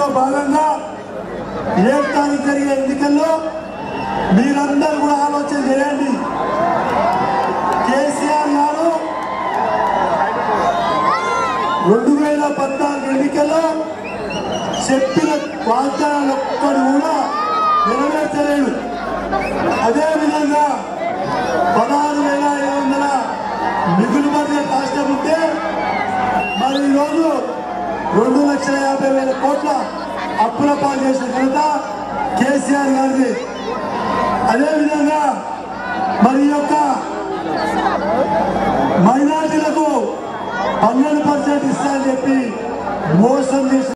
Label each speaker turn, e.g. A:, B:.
A: భాగంగా ఏడు తారీఖు జరిగే ఎన్నికల్లో మీరందరూ కూడా ఆలోచన చేయండి కేసీఆర్ గారు రెండు వేల పద్నాలుగు ఎన్నికల్లో చెప్పిన వాగ్దానాలు ఒక్కడు కూడా నెరవేర్చలేడు అదేవిధంగా పదహారు వేల ఐదు వందల మిగులు బడ్జెట్ రాష్ట్రం ఉంటే మరి ఈరోజు రెండు లక్షల యాభై వేల కోట్ల అప్పుల పాలు చేసిన ఘనత కేసీఆర్ గారిది అదేవిధంగా మరి ఈ యొక్క మైనార్టీలకు పన్నెండు పర్సెంట్ ఇస్తా అని చెప్పి మోసం చేసిన